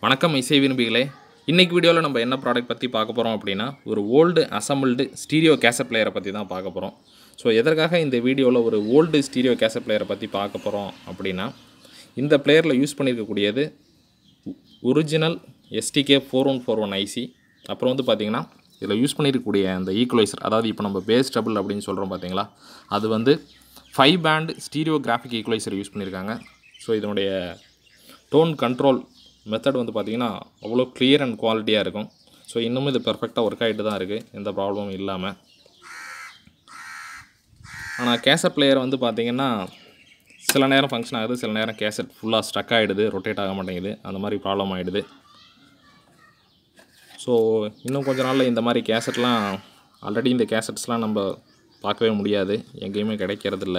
வணக்கம் இசை விரும்பிகளே இன்றைக்கி வீடியோவில் நம்ம என்ன ப்ராடக்ட் பற்றி பார்க்க போகிறோம் அப்படின்னா ஒரு ஓல்டு அசம்பிள்டு ஸ்டீரியோ கேசட் பிளேயரை பற்றி தான் பார்க்க போகிறோம் ஸோ எதற்காக இந்த வீடியோவில் ஒரு ஓல்டு ஸ்டீரியோ கேசட் பிளேயரை பற்றி பார்க்க போகிறோம் அப்படின்னா இந்த பிளேயரில் யூஸ் பண்ணியிருக்கக்கூடியது original STK four one four one IC அப்புறம் வந்து பார்த்திங்கன்னா இதில் யூஸ் பண்ணியிருக்கக்கூடிய அந்த ஈக்குவலைசர் அதாவது இப்போ நம்ம பேஸ் டபுள் அப்படின்னு சொல்கிறோம் பார்த்தீங்களா அது வந்து five band stereo graphic equaliser use பண்ணியிருக்காங்க ஸோ இதனுடைய டோன் கண்ட்ரோல் மெத்தட் வந்து பார்த்திங்கன்னா அவ்வளோ கிளியர் அண்ட் குவாலிட்டியாக இருக்கும் ஸோ இன்னமும் இது பெர்ஃபெக்டாக ஒர்க் ஆகிட்டு தான் இருக்குது எந்த ப்ராப்ளமும் இல்லாமல் ஆனால் கேசட் பிளேயர் வந்து பார்த்திங்கன்னா சில நேரம் ஃபங்க்ஷன் ஆகுது சில நேரம் கேசட் ஃபுல்லாக ஸ்ட்ரக் ஆகிடுது ரொட்டேட் ஆக மாட்டேங்குது அந்த மாதிரி ப்ராப்ளம் ஆகிடுது ஸோ இன்னும் கொஞ்ச நாளில் இந்த மாதிரி கேசட்லாம் ஆல்ரெடி இந்த கேசட்ஸ்லாம் நம்ம பார்க்கவே முடியாது எங்கேயுமே கிடைக்கிறதில்ல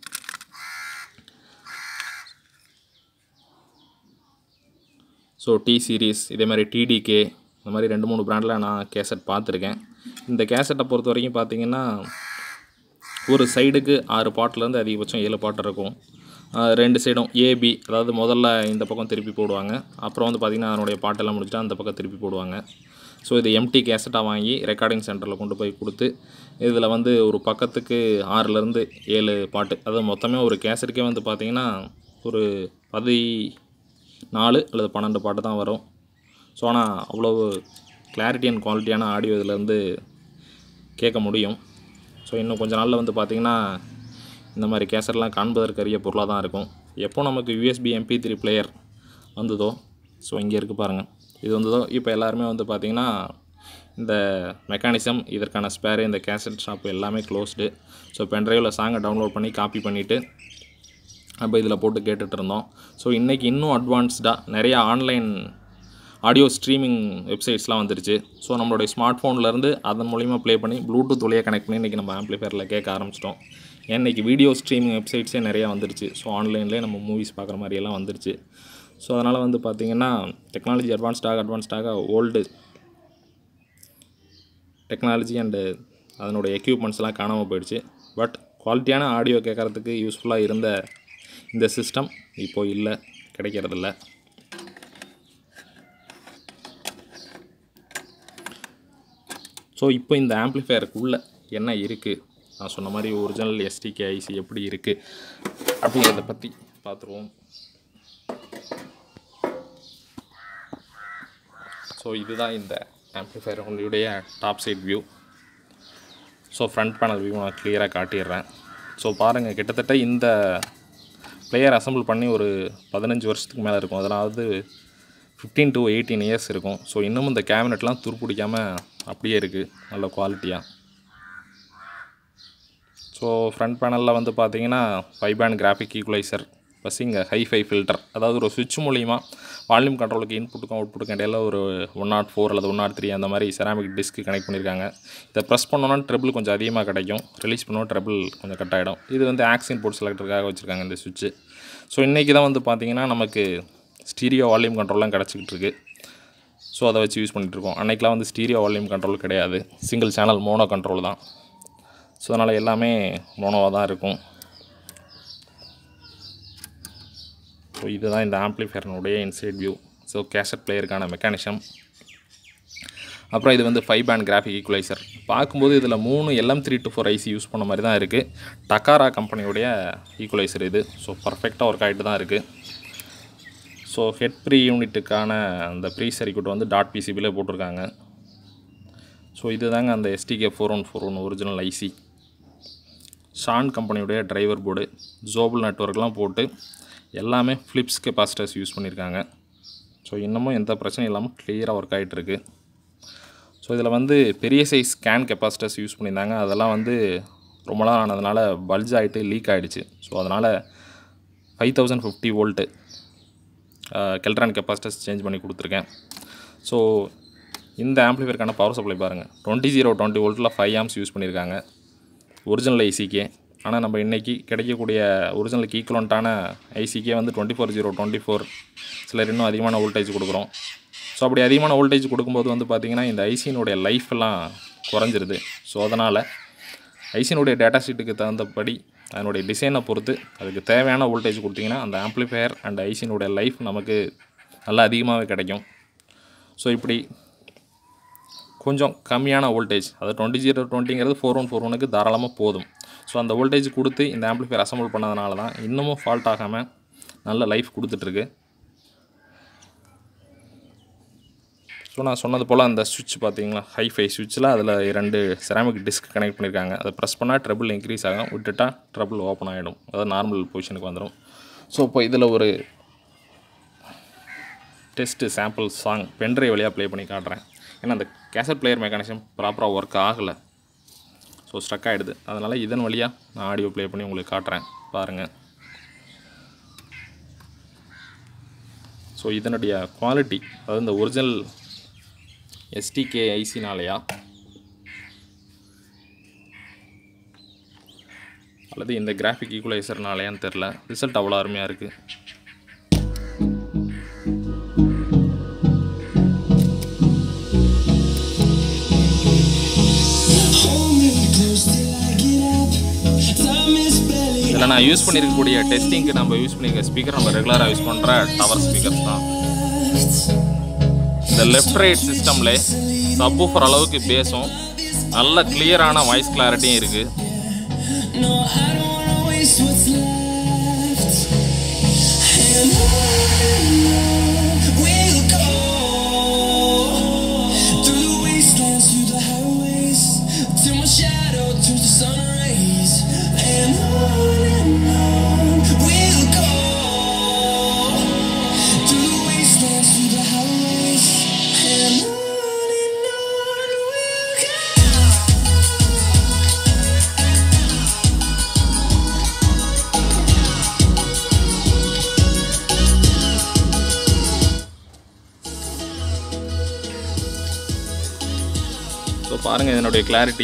ஸோ டி சீரீஸ் இதே மாதிரி டிடிகே இந்த மாதிரி ரெண்டு மூணு பிராண்டில் நான் கேசட் பார்த்துருக்கேன் இந்த கேசட்டை பொறுத்த வரைக்கும் பார்த்தீங்கன்னா ஒரு சைடுக்கு ஆறு பாட்டிலேருந்து அதிகபட்சம் ஏழு பாட்டு இருக்கும் ஆஹ் ரெண்டு சைடும் ஏபி அதாவது முதல்ல இந்த பக்கம் திருப்பி போடுவாங்க அப்புறம் வந்து பார்த்திங்கன்னா அதனுடைய பாட்டெல்லாம் முடிச்சுட்டு அந்த பக்கம் திருப்பி போடுவாங்க ஸோ இது எம்டி கேசட்டாக வாங்கி ரெக்கார்டிங் சென்டரில் கொண்டு போய் கொடுத்து இதில் வந்து ஒரு பக்கத்துக்கு ஆறுலேருந்து ஏழு பாட்டு அதாவது மொத்தமே ஒரு கேசட்டுக்கே வந்து பார்த்திங்கன்னா ஒரு பதி நாலு அல்லது பன்னெண்டு பாட்டு தான் வரும் ஸோ ஆனால் அவ்வளோ கிளாரிட்டி அண்ட் குவாலிட்டியான ஆடியோ இதிலேருந்து கேட்க முடியும் ஸோ இன்னும் கொஞ்ச நாளில் வந்து பார்த்திங்கன்னா இந்த மாதிரி கேசட்லாம் காண்பதற்கு அரிய பொருளாக தான் இருக்கும் எப்போ நமக்கு யூஎஸ்பி எம்பி த்ரீ பிளேயர் வந்ததோ ஸோ இங்கே இருக்குது பாருங்கள் இது வந்ததோ இப்போ எல்லாருமே வந்து பார்த்திங்கன்னா இந்த மெக்கானிசம் இதற்கான ஸ்பேரு இந்த கேசட் ஷாப் எல்லாமே க்ளோஸ்டு ஸோ பென்ட்ரைவில் சாங்கை டவுன்லோட் பண்ணி காப்பி பண்ணிவிட்டு நம்ம இதில் போட்டு கேட்டுட்டு இருந்தோம் ஸோ இன்றைக்கி இன்னும் அட்வான்ஸ்டாக நிறைய ஆன்லைன் ஆடியோ ஸ்ட்ரீமிங் வெப்சைட்ஸ்லாம் வந்துருச்சு ஸோ நம்மளுடைய ஸ்மார்ட் ஃபோன்லேருந்து அதன் மூலிமா ப்ளே பண்ணி ப்ளூடூத் வழியாக கனெக்ட் பண்ணி இன்றைக்கி நம்ம ஆம்ப்ளிஃபயரில் கேட்க ஆரம்பிச்சிட்டோம் இன்றைக்கி வீடியோ ஸ்ட்ரீமிங் வெப்சைட்ஸே நிறையா வந்துருச்சு ஸோ ஆன்லைன்லேயே நம்ம மூவிஸ் பார்க்குற மாதிரியெல்லாம் வந்துருச்சு ஸோ அதனால் வந்து பார்த்திங்கன்னா டெக்னாலஜி அட்வான்ஸ்டாக அட்வான்ஸ்டாக ஓல்டு டெக்னாலஜி அண்டு அதனுடைய எக்யூப்மெண்ட்ஸ்லாம் காணாமல் போயிடுச்சு பட் குவாலிட்டியான ஆடியோ கேட்குறதுக்கு யூஸ்ஃபுல்லாக இருந்த இந்த சிஸ்டம் இப்போ இல்லை கிடைக்கிறதில்ல ஸோ இப்போ இந்த ஆம்ப்ளிஃபயருக்குள்ளே என்ன இருக்குது நான் சொன்ன மாதிரி ஒரிஜினல் எஸ்டிகே ஐசி எப்படி இருக்குது அப்படிங்கிறத பற்றி பார்த்துருவோம் ஸோ இதுதான் இந்த ஆம்ப்ளிஃபயர் உங்களுடைய top side view so front panel view நான் கிளியராக காட்டிடுறேன் ஸோ பாருங்கள் கிட்டத்தட்ட இந்த பிளேயர் அசம்பிள் பண்ணி ஒரு பதினஞ்சு வருஷத்துக்கு மேலே இருக்கும் அதாவது ஃபிஃப்டீன் டு எயிட்டீன் இயர்ஸ் இருக்கும் ஸோ இன்னமும் இந்த கேபினெட்லாம் துருப்பிடிக்காமல் அப்படியே இருக்குது நல்ல குவாலிட்டியாக ஸோ ஃப்ரண்ட் பேனலில் வந்து பார்த்தீங்கன்னா five band graphic equaliser plus இங்கே ஹைஃபை ஃபில்டர் அதாவது ஒரு சுவிட்ச் மூலிமா வால்யூம் கண்ட்ரோலுக்கு இன்புட்டுக்கும் அவுட்புட்டுக்கும் இடையில ஒரு ஒன் நாட் ஃபோர் அல்லது ஒன் நாட் த்ரீ அந்த மாதிரி செராமிக் டிஸ்க்கு கனெக்ட் பண்ணியிருக்காங்க இதை ப்ரெஸ் பண்ணோன்னா ட்ரிபிள் கொஞ்சம் அதிகமாக கிடைக்கும் ரிலீஸ் பண்ணோம் ட்ரிபிள் கொஞ்சம் கட் ஆகிடும் இது வந்து ஆக்சின் போர்ட் செலக்டருக்காக வச்சுருக்காங்க இந்த சுவிட்சு ஸோ இன்றைக்கி தான் வந்து பார்த்திங்கன்னா நமக்கு ஸ்டீரியோ வால்யூம் கண்ட்ரோல்லாம் கிடச்சிக்கிட்டு இருக்கு ஸோ அதை வச்சு யூஸ் பண்ணிகிட்ருக்கோம் அன்றைக்கெலாம் வந்து ஸ்டீரியோ வால்யூம் கண்ட்ரோல் கிடையாது சிங்கிள் சேனல் மோனோ கண்ட்ரோல் தான் ஸோ அதனால் எல்லாமே மோனோவாக தான் இருக்கும் ஸோ இதுதான் இந்த ஆம்ப்ளிஃபயர்னுடைய இன்சைட் வியூ ஸோ கேசட் பிளேயருக்கான மெக்கானிசம் அப்புறம் இது வந்து ஃபைவ் பேண்ட் கிராஃபிக் ஈக்குவலைசர் பார்க்கும்போது இதில் மூணு LM three two four IC use பண்ண மாதிரி தான் இருக்குது டக்காரா கம்பெனியுடைய ஈக்குவலைசர் இது ஸோ பர்ஃபெக்டாக ஒர்க் ஆகிட்டு தான் இருக்குது ஸோ ஹெட் ப்ரீ யூனிட்டுக்கான அந்த ப்ரீ சர்க்யூட் வந்து டாட் பிசிபியில் போட்டிருக்காங்க ஸோ இதுதாங்க அந்த STK four one four one original IC ஷான் கம்பெனியுடைய டிரைவர் போர்டு ஜோபிள் நெட்ஒர்க்லாம் போட்டு எல்லாமே ஃப்ளிப்ஸ் கெப்பாசிட்டர்ஸ் யூஸ் பண்ணியிருக்காங்க ஸோ இன்னமும் எந்த பிரச்சனையும் இல்லாமல் கிளியராக ஒர்க் ஆகிட்டுருக்கு ஸோ இதில் வந்து பெரிய சைஸ் ஸ்கேன் கெப்பாசிட்டர்ஸ் யூஸ் பண்ணியிருந்தாங்க அதெல்லாம் வந்து ரொம்ப நாள் ஆனதுனால பல்ஜ் ஆகிட்டு லீக் ஆகிடுச்சு ஸோ அதனால் five thousand fifty volt Keltron capacitors change பண்ணி கொடுத்துருக்கேன் ஸோ இந்த ஆம்ப்ளிஃபயருக்கான பவர் சப்ளை பாருங்கள் டுவெண்ட்டி ஜீரோ டுவெண்ட்டி வோல்ட்டில் ஃபைவ் ஆம்ஸ் யூஸ் பண்ணியிருக்காங்க ஒரிஜினல் ஐசிக்கே ஆனால் நம்ம இன்றைக்கி கிடைக்கக்கூடிய ஒரிஜினலுக்கு ஈக்குவலண்ட்டான ஐசிக்கே வந்து twenty four zero twenty four சிலர் இன்னும் அதிகமான வோல்டேஜ் கொடுக்குறோம் ஸோ அப்படி அதிகமான வோல்டேஜ் கொடுக்கும்போது வந்து பார்த்திங்கன்னா இந்த ஐசியினுடைய லைஃப்லாம் குறைஞ்சிருது ஸோ அதனால் ஐசியினுடைய டேட்டா ஷீட்டுக்கு தகுந்தபடி அதனுடைய டிசைனை பொறுத்து அதுக்கு தேவையான வோல்டேஜ் கொடுத்தீங்கன்னா அந்த ஆம்ப்ளிஃபையர் அண்ட் ஐசியினுடைய லைஃப் நமக்கு நல்லா அதிகமாகவே கிடைக்கும் ஸோ இப்படி கொஞ்சம் கம்மியான வோல்டேஜ் அது டுவெண்ட்டி ஜீரோ டுவெண்ட்டிங்கிறது ஃபோர் ஒன் ஃபோர் ஒனுக்கு தாராளமாக போதும் ஸோ அந்த வோல்டேஜ் கொடுத்து இந்த ஆம்பிளிஃபையர் அசம்பிள் பண்ணதுனால தான் இன்னமும் ஃபால்ட் ஆகாமல் நல்ல லைஃப் கொடுத்துட்ருக்கு ஸோ நான் சொன்னது போல் அந்த சுவிட்ச் பார்த்தீங்களா ஹைஃபை சுவிட்சில் அதில் ரெண்டு செராமிக் டிஸ்க் கனெக்ட் பண்ணியிருக்காங்க அதை ப்ரெஸ் பண்ணால் ட்ரபிள் இன்க்ரீஸ் ஆகும் விட்டுட்டா ட்ரபிள் ஓப்பன் ஆகிடும் அதாவது நார்மல் பொசிஷனுக்கு வந்துடும் ஸோ இப்போ இதில் ஒரு டெஸ்ட்டு சாம்பிள் சாங் பென்ட்ரைவ் வழியாக ப்ளே பண்ணி காட்டுறேன் ஏன்னா அந்த கேசட் பிளேயர் மெக்கானிசம் ப்ராப்பராக ஒர்க் ஆகலை ஸோ ஸ்ட்ரக் ஆகிடுது அதனால் இதன் வழியாக நான் ஆடியோ ப்ளே பண்ணி உங்களுக்கு காட்டுறேன் பாருங்கள் ஸோ இதனுடைய குவாலிட்டி அதாவது இந்த ஒரிஜினல் எஸ்டிகே ஐசினாலையா அல்லது இந்த கிராஃபிக் ஈக்குவலைசர்னாலையான்னு தெரில ரிசல்ட் அவ்வளோ அருமையாக இருக்குது Hold me close till I get up. Time is barely இதில் நான் யூஸ் பண்ணியிருக்கக்கூடிய டெஸ்டிங்க்கு நம்ம யூஸ் பண்ணியிருக்க ஸ்பீக்கர் நம்ம ரெகுலராக யூஸ் பண்ணுற டவர் ஸ்பீக்கர்ஸ் தான் இந்த லெஃப்ட் ரைட் சிஸ்டமில் சப்வூஃபர் அளவுக்கு பேஸும் நல்ல கிளியரான வாய்ஸ் கிளாரிட்டியும் இருக்குது No, I don't wanna waste what's left. And on we'll go through the wastelands, through the highways, till my shadow turns to sun rays. And on and on we'll go through the wastelands, through the highways, and on and on we'll go. So பாருங்கள் இதனுடைய clarity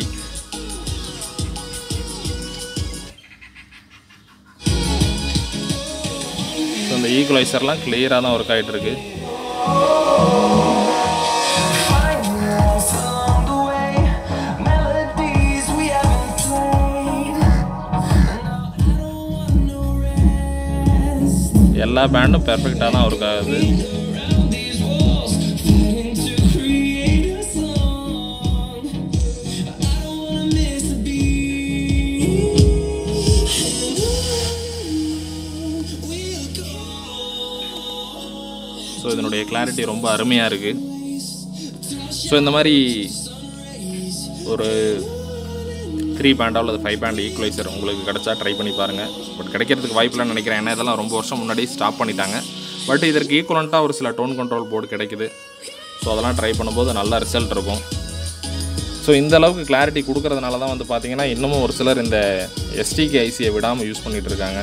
so இந்த ஈக்குவலைசர்லாம் கிளியராக தான் work ஆகிட்டு இருக்கு along the way, melodies we haven't played. No, I don't want no rest. எல்லா பேண்டும் பெர்ஃபெக்டாக தான் ஒர்க் ஆகுது Around these walls, fighting to create a song. I don't wanna miss a beat. And on we'll go. So இதனுடைய clarity ரொம்ப அருமையாக இருக்குது so இந்த மாதிரி ஒரு த்ரீ பேண்டோ அல்லது ஃபைவ் பேண்ட் ஈக்குவலைசர் உங்களுக்கு கிடச்சா ட்ரை பண்ணி பாருங்கள் பட் கிடைக்கிறதுக்கு வாய்ப்பில்லைன்னு நினைக்கிறேன் ஏன்னா இதெல்லாம் ரொம்ப வருஷம் முன்னாடி ஸ்டாப் பண்ணிட்டாங்க பட் இதற்கு ஈக்குவலண்ட்டாக ஒரு சில டோன் கண்ட்ரோல் போர்டு கிடைக்குது ஸோ அதெல்லாம் ட்ரை பண்ணும்போது நல்ல ரிசல்ட் இருக்கும் ஸோ இந்த அளவுக்கு கிளாரிட்டி கொடுக்கறதுனால தான் வந்து பார்த்தீங்கன்னா இன்னமும் ஒரு சிலர் இந்த எஸ்டிகே ஐசியை விடாமல் யூஸ் பண்ணிகிட்டு இருக்காங்க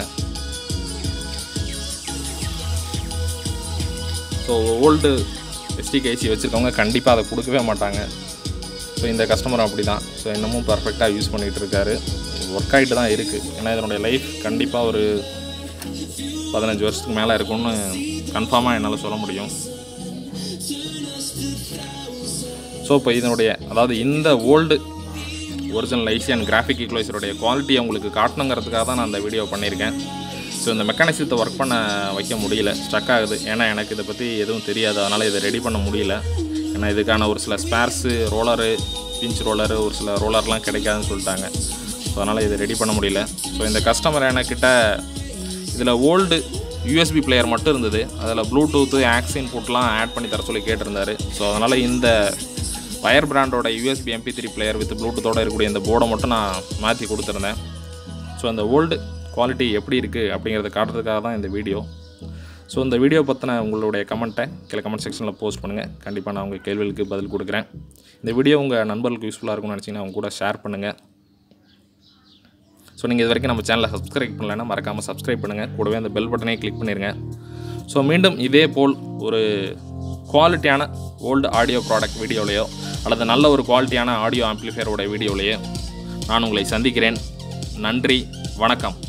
ஸோ ஓல்டு எஸ்டிகே ஐசி வச்சுருக்கவங்க கண்டிப்பாக அதை கொடுக்கவே மாட்டாங்க ஸோ இந்த கஸ்டமர் அப்படி தான் ஸோ இன்னமும் பர்ஃபெக்டாக யூஸ் பண்ணிகிட்டு இருக்காரு ஒர்க் ஆகிட்டு தான் இருக்குது ஏன்னா இதனுடைய லைஃப் கண்டிப்பாக ஒரு பதினஞ்சு வருஷத்துக்கு மேலே இருக்கும்னு கன்ஃபார்மாக என்னால் சொல்ல முடியும் ஸோ இப்போ இதனுடைய அதாவது இந்த old original IC and graphic ஈக்குவலைசருடைய குவாலிட்டியை உங்களுக்கு காட்டணுங்கிறதுக்காக தான் நான் இந்த வீடியோ பண்ணியிருக்கேன் ஸோ இந்த மெக்கானிசத்தை ஒர்க் பண்ண வைக்க முடியல ஸ்ட்ரக் ஆகுது ஏன்னா எனக்கு இதை பற்றி எதுவும் தெரியாது அதனால் இதை ரெடி பண்ண முடியல ஏன்னா இதுக்கான ஒரு சில ஸ்பேர்ஸு ரோலரு பிஞ்ச் ரோலரு ஒரு சில ரோலர்லாம் கிடைக்காதுன்னு சொல்லிட்டாங்க ஸோ அதனால் இதை ரெடி பண்ண முடியல ஸோ இந்த கஸ்டமர் என்கிட்ட இதில் ஓல்டு யூஎஸ்பி பிளேயர் மட்டும் இருந்தது அதில் ப்ளூடூத்து ஆக்ஸ் இன்புட்லாம் ஆட் பண்ணி தர சொல்லி கேட்டிருந்தாரு ஸோ அதனால் இந்த வயர் பிராண்டோட USB MP three player with ப்ளூடூத்தோட இருக்கக்கூடிய இந்த போர்டை மட்டும் நான் மாற்றி கொடுத்துருந்தேன் ஸோ அந்த ஓல்டு குவாலிட்டி எப்படி இருக்குது அப்படிங்கிறத காட்டுறதுக்காக தான் இந்த வீடியோ ஸோ இந்த வீடியோ பற்றின உங்களுடைய கமெண்ட்டை கீழே கமெண்ட் செக்ஷனில் போஸ்ட் பண்ணுங்கள் கண்டிப்பாக நான் உங்கள் கேள்விகளுக்கு பதில் கொடுக்குறேன் இந்த வீடியோ உங்கள் நண்பர்களுக்கு யூஸ்ஃபுல்லாக இருக்கும்னு நினச்சிங்கன்னா அவங்க கூட ஷேர் பண்ணுங்கள் ஸோ நீங்கள் இது வரைக்கும் நம்ம சேனலை சப்ஸ்கிரைப் பண்ணலைன்னா மறக்காமல் சப்ஸ்கிரைப் பண்ணுங்கள் கூடவே அந்த பெல் பட்டனையும் கிளிக் பண்ணிடுங்க ஸோ மீண்டும் இதே போல் ஒரு குவாலிட்டியான ஓல்டு ஆடியோ ப்ராடக்ட் வீடியோலையோ அல்லது நல்ல ஒரு குவாலிட்டியான ஆடியோ ஆம்ப்ளிஃபையரோட வீடியோலையோ நான் உங்களை சந்திக்கிறேன் நன்றி வணக்கம்